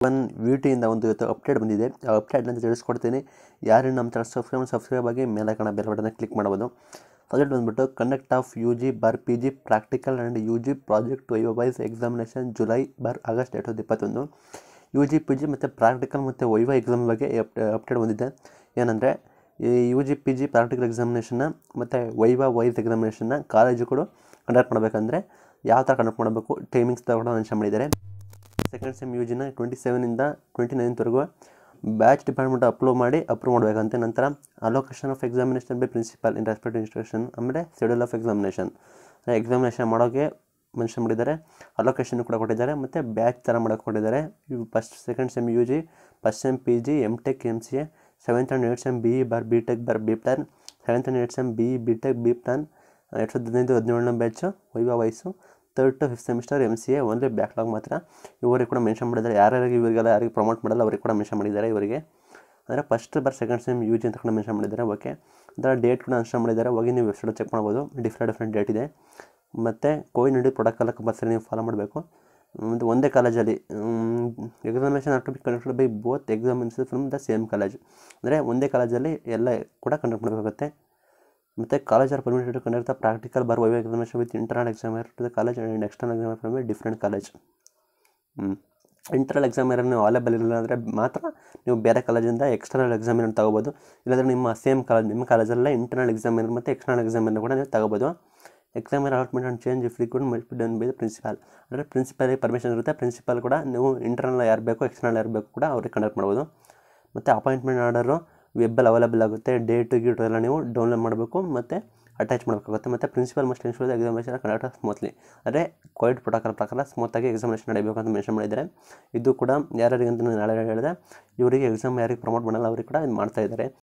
one V ಟಿಯಿಂದ ಒಂದು ಇವತ್ತು update ಬಂದಿದೆ ಆ ಅಪ್ಡೇಟ್ ಅಂತ ತಿಳಿಸ್ಕೊಡ್ತೀನಿ ಯಾರು ನಮ್ಮ ಚಾನಲ್ ಸಬ್ಸ್ಕ್ರೈಬ್ ಸಬ್ಸ್ಕ್ರೈಬ್ ಆಗಿ ಮೇಲೆ ಕಾಣ ಬೆಲ್ ಬಟನ್ನ ಕ್ಲಿಕ್ ಮಾಡ್ಬೋದು ಫಸ್ಟ್ ಬಂದ್ಬಿಟ್ಟು conduct of U G bar P G practical and U G project voce examination July bar August ಎರಡು ಸಾವಿರದ ಇಪ್ಪತ್ತೊಂದು ಯು ಜಿ ಪಿ ಜಿ ಮತ್ತು ಪ್ರಾಕ್ಟಿಕಲ್ ಮತ್ತು ವೈವಾ ಎಕ್ಸಾಮ್ ಬಗ್ಗೆ ಅಪ್ಡೇಟ್ ಬಂದಿದೆ ಏನಂದರೆ ಈ U G P G practical ಎಕ್ಸಾಮಿನೇಷನ್ನ ಮತ್ತು ವೈವಾ ವೈಸ್ ಎಕ್ಸಾಮಿನೇಷನ್ನ ಕಾಲೇಜುಗಳು ಕಂಡಕ್ಟ್ ಮಾಡಬೇಕಂದ್ರೆ ಯಾವ ಥರ ಕಂಡಕ್ಟ್ ಮಾಡಬೇಕು ಟೈಮಿಂಗ್ಸ್ ಕೂಡ ಮೆನ್ಷನ್ ಮಾಡಿದ್ದಾರೆ ಸೆಕೆಂಡ್ ಸೆಮ್ ಯು ಜಿನ ಟ್ವೆಂಟಿ ಸೆವೆನಿಂದ ಟ್ವೆಂಟಿ ನೈನ್ತ್ವರೆಗೂ ಬ್ಯಾಚ್ ಡಿಪಾರ್ಟ್ಮೆಂಟ್ ಅಪ್ಲೋಡ್ ಮಾಡಿ ಅಪ್ರೂವ್ ಮಾಡಬೇಕಂತೆ ನಂತರ allocation of examination by principal in respect instruction ಆಮೇಲೆ ಶೆಡ್ಯೂಲ್ ಆಫ್ ಎಕ್ಸಾಮಿನೇಷನ್ ಎಕ್ಸಾಮಿನೇಷನ್ ಮಾಡೋಕ್ಕೆ ಮೆನ್ಷನ್ ಮಾಡಿದ್ದಾರೆ ಅಲೋಕೇಶನ್ ಕೂಡ ಕೊಟ್ಟಿದ್ದಾರೆ ಮತ್ತು ಬ್ಯಾಚ್ ಥರ ಮಾಡೋಕ್ಕೆ ಕೊಟ್ಟಿದ್ದಾರೆ ಇವು first second sem U G first sem P G M tech M C A seventh and eighth sem B E bar B tech bar B plan seventh and eighth sem B E B tech B plan ಎರಡು ಸಾವಿರದ ಹದಿನೈದು ಹದಿನೇಳನೇ batch viva ವಯಸ್ಸು third to fifth semester M C A only backlog ಮಾತ್ರ ಇವರಿಗೆ ಕೂಡ mention ಮಾಡಿದ್ದಾರೆ ಯಾರ್ಯಾರಿಗೆ ಇವರಿಗೆಲ್ಲ ಯಾರಿಗೆ ಪ್ರಮೋಟ್ ಮಾಡಲ್ಲ ಅವ್ರಿಗೆ ಕೂಡ ಮೆನ್ಷನ್ ಮಾಡಿದ್ದಾರೆ ಇವರಿಗೆ ಅಂದರೆ ಫಸ್ಟ್ ಬರ್ ಸೆಕೆಂಡ್ ಸೆಮ್ ಯು ಜಿ ಅಂತ ಕೂಡ ಮೆನ್ಷನ್ ಮಾಡಿದ್ದಾರೆ ಓಕೆ ಅದರ ಡೇಟ್ ಕೂಡ ಮೆನ್ಷನ್ ಮಾಡಿದ್ದಾರೆ ಹೋಗಿ ನೀವು ವೆಬ್ಸೈಟ್ ಚೆಕ್ ಮಾಡ್ಬೋದು ಡಿಫ್ರೆಂಟ್ ಡಿಫ್ರೆಂಟ್ ಡೇಟ್ ಇದೆ ಮತ್ತು ಕೋವಿಡ್ ನೈನ್ಟೀನ್ ಪ್ರಾಡಕ್ಟ್ ಕಂಪಲ್ಸರಿ ನೀವು ಫಾಲೋ ಮಾಡಬೇಕು ಮತ್ತು ಒಂದೇ ಕಾಲೇಜಲ್ಲಿ examination are to be conducted by both examiners from the same college ಅಂದರೆ ಒಂದೇ ಕಾಲೇಜಲ್ಲಿ ಎಲ್ಲ ಕೂಡ ಕಂಡಕ್ಟ್ ಮಾಡಬೇಕಾಗುತ್ತೆ ಮತ್ತು college are permitted to conduct the practical bar viva examination with internal examiner to the college and external examiner from a different college ಹ್ಞೂ internal examiner ನೀವು available ಇಲ್ಲ ಅಂದರೆ ಮಾತ್ರ ನೀವು ಬೇರೆ ಕಾಲೇಜಿಂದ ಎಕ್ಸ್ಟರ್ನಲ್ ಎಕ್ಸಾಮಿನರ್ ತಗೋಬೋದು ಇಲ್ಲಾಂದರೆ ನಿಮ್ಮ ಸೇಮ್ ಕಾಲೇಜ್ ನಿಮ್ಮ ಕಾಲೇಜಲ್ಲೇ ಇಂಟರ್ನಲ್ ಎಕ್ಸಾಮಿನರ್ ಮತ್ತು ಎಕ್ಸ್ಟರ್ನಲ್ ಎಕ್ಸಾಮಿನರ್ ಕೂಡ ನೀವು ತಗೋಬೋದು examiner allotment and change if liquid must be done by the principal ಅಂದರೆ ಪ್ರಿನ್ಸಿಪಾಲಿಗೆ ಪರ್ಮಿಷನ್ ಇರುತ್ತೆ ಪ್ರಿನ್ಸಿಪಾಲ್ ಕೂಡ ನೀವು ಇಂಟರ್ನಲ್ ಯಾರು ಬೇಕು ಎಕ್ಸ್ಟರ್ನಲ್ ಯಾರು ಬೇಕು ಕೂಡ ಅವ್ರಿಗೆ ಕಂಡಕ್ಟ್ ಮಾಡ್ಬೋದು ಮತ್ತು ಅಪಾಯಿಂಟ್ಮೆಂಟ್ ಆರ್ಡರು ವೆಬ್ಬಲ್ಲಿ ಅವೈಲೇಬಲ್ ಆಗುತ್ತೆ ಡೇಟು ಗೀಟು ಎಲ್ಲ ನೀವು ಡೌನ್ಲೋಡ್ ಮಾಡಬೇಕು ಮತ್ತು ಅಟ್ಯಾಚ್ ಮಾಡಬೇಕಾಗುತ್ತೆ ಮತ್ತು principal must ensure examination conduct smoothly ಅಂದರೆ ಕೋವಿಡ್ ಪ್ರೋಟೋಕಾಲ್ ಪ್ರಕಾರ ಸ್ಮೂತಾಗಿ ಎಕ್ಸಾಮಿನೇಷನ್ ನಡೀಬೇಕು ಅಂತ ಮೆನ್ಷನ್ ಮಾಡಿದ್ದಾರೆ ಇದು ಕೂಡ ಯಾರ್ಯಾರಿಗೆ ಅಂತ ನಾನು ನಾಳೆ ಹೇಳಿದೆ ಇವರಿಗೆ ಎಕ್ಸಾಮ್ ಯಾರಿಗೆ ಪ್ರಮೋಟ್ ಮಾಡಲ್ಲ ಅವ್ರಿಗೆ ಕೂಡ ಇದು ಮಾಡ್ತಾ ಇದ್ದಾರೆ